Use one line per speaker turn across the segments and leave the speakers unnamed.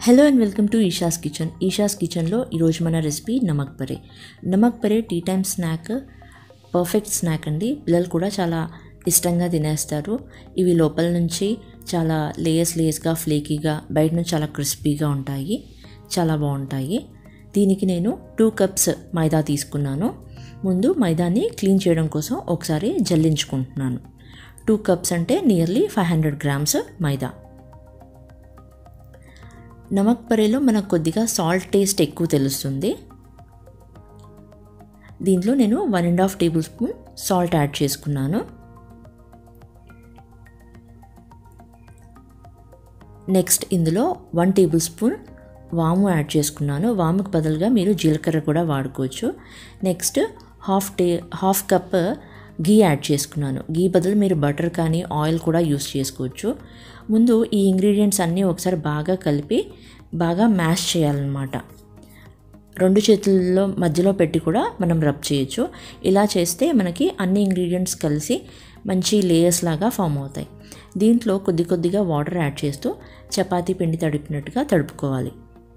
hello and welcome to Eesha's kitchen Eesha's కిచెన్లో ఈరోజు మన recipe namak pare namak pare tea time snack perfect snack అండి పిల్లలు కూడా చాలా ఇష్టంగా తినేస్తారు ఇవి లోపల నుంచి చాలా లేయర్స్ లేయర్స్గా ఫ్లేకీగా బయట నుంచి చాలా క్రిస్పీగా ఉంటాయి చాలా బాగుంటాయి దీనికి నేను టూ కప్స్ మైదా తీసుకున్నాను ముందు మైదాని క్లీన్ చేయడం కోసం ఒకసారి జల్లించుకుంటున్నాను టూ కప్స్ అంటే nearly five hundred grams maida namak పరేలో మనకు కొద్దిగా సాల్ట్ టేస్ట్ ఎక్కువ తెలుస్తుంది దీంట్లో నేను one and half tablespoon salt add చేసుకున్నాను నెక్స్ట్ ఇందులో వన్ టేబుల్ స్పూన్ వాము యాడ్ చేసుకున్నాను వాముకు బదులుగా మీరు జీలకర్ర కూడా వాడుకోవచ్చు నెక్స్ట్ హాఫ్ టే హాఫ్ కప్ గీ యాడ్ చేసుకున్నాను గీ బదులు మీరు బటర్ కానీ ఆయిల్ కూడా యూస్ చేసుకోవచ్చు ముందు ఈ ఇంగ్రీడియంట్స్ అన్నీ ఒకసారి బాగా కలిపి బాగా మ్యాష్ చేయాలన్నమాట రెండు చేతుల్లో మధ్యలో పెట్టి కూడా మనం రబ్ చేయొచ్చు ఇలా చేస్తే మనకి అన్ని ఇంగ్రీడియంట్స్ కలిసి మంచి లేయర్స్ లాగా ఫామ్ అవుతాయి దీంట్లో కొద్ది కొద్దిగా వాటర్ యాడ్ చేస్తూ చపాతీ పిండి తడిపినట్టుగా తడుపుకోవాలి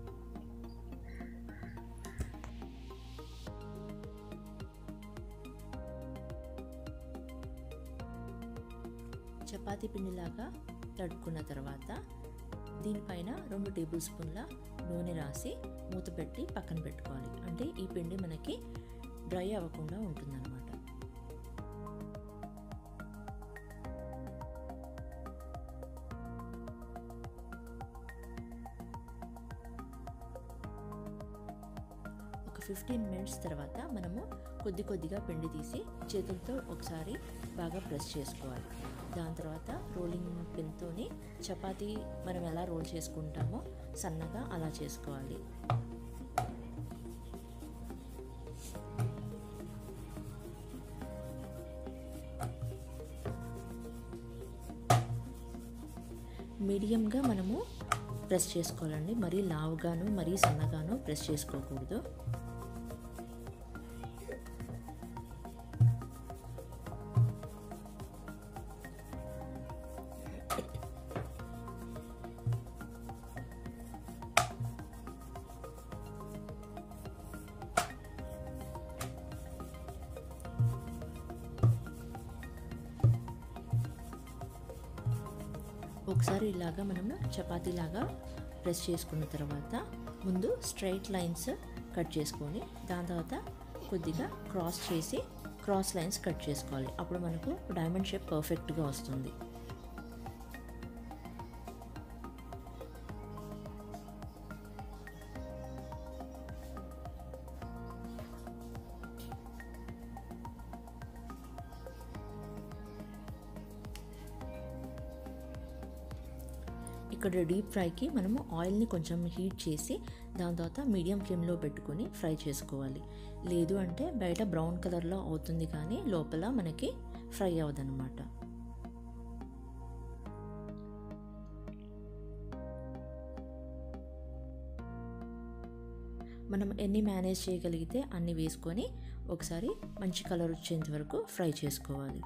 చపాతీ పిండిలాగా తడుపుకున్న తర్వాత దీనిపైన రెండు టేబుల్ స్పూన్ల నూనె రాసి మూత పెట్టి పక్కన పెట్టుకోవాలి అంటే ఈ పిండి మనకి డ్రై అవ్వకుండా ఉంటుందన్నమాట ఒక ఫిఫ్టీన్ మినిట్స్ తర్వాత మనము కొద్ది కొద్దిగా పిండి తీసి చేతులతో ఒకసారి బాగా ప్రెస్ చేసుకోవాలి దాని తర్వాత రోలింగ్ పిన్తోని చపాతీ మనం ఎలా రోల్ చేసుకుంటామో సన్నగా అలా చేసుకోవాలి మీడియంగా మనము ప్రెస్ చేసుకోవాలండి మరీ లావుగాను మరీ సన్నగాను ప్రెస్ చేసుకోకూడదు ఒకసారి ఇలాగా మనము చపాతీలాగా ప్రెస్ చేసుకున్న తర్వాత ముందు స్ట్రైట్ లైన్స్ కట్ చేసుకొని దాని తర్వాత కొద్దిగా క్రాస్ చేసి క్రాస్ లైన్స్ కట్ చేసుకోవాలి అప్పుడు మనకు డైమండ్ షేప్ పర్ఫెక్ట్గా వస్తుంది ఇక్కడ డీప్ ఫ్రైకి మనము ఆయిల్ని కొంచెం హీట్ చేసి దాని తర్వాత మీడియం ఫ్లేమ్లో పెట్టుకొని ఫ్రై చేసుకోవాలి లేదు అంటే బయట బ్రౌన్ కలర్లో అవుతుంది కానీ లోపల మనకి ఫ్రై అవ్వదన్నమాట మనం ఎన్ని మేనేజ్ చేయగలిగితే అన్ని వేసుకొని ఒకసారి మంచి కలర్ వచ్చేంత వరకు ఫ్రై చేసుకోవాలి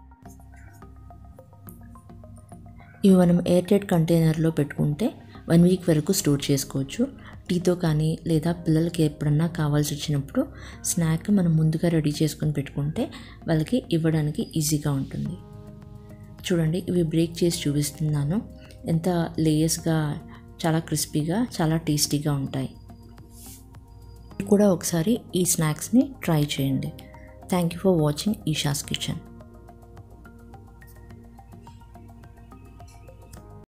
ఇవి మనం ఎయిర్ టైట్ కంటైనర్లో పెట్టుకుంటే వన్ వీక్ వరకు స్టోర్ చేసుకోవచ్చు టీతో కానీ లేదా పిల్లలకి ఎప్పుడన్నా కావాల్సి వచ్చినప్పుడు స్నాక్ మనం ముందుగా రెడీ చేసుకొని పెట్టుకుంటే వాళ్ళకి ఇవ్వడానికి ఈజీగా ఉంటుంది చూడండి ఇవి బ్రేక్ చేసి చూపిస్తున్నాను ఎంత లేయర్స్గా చాలా క్రిస్పీగా చాలా టేస్టీగా ఉంటాయి కూడా ఒకసారి ఈ స్నాక్స్ని ట్రై చేయండి thank you for watching Eesha's kitchen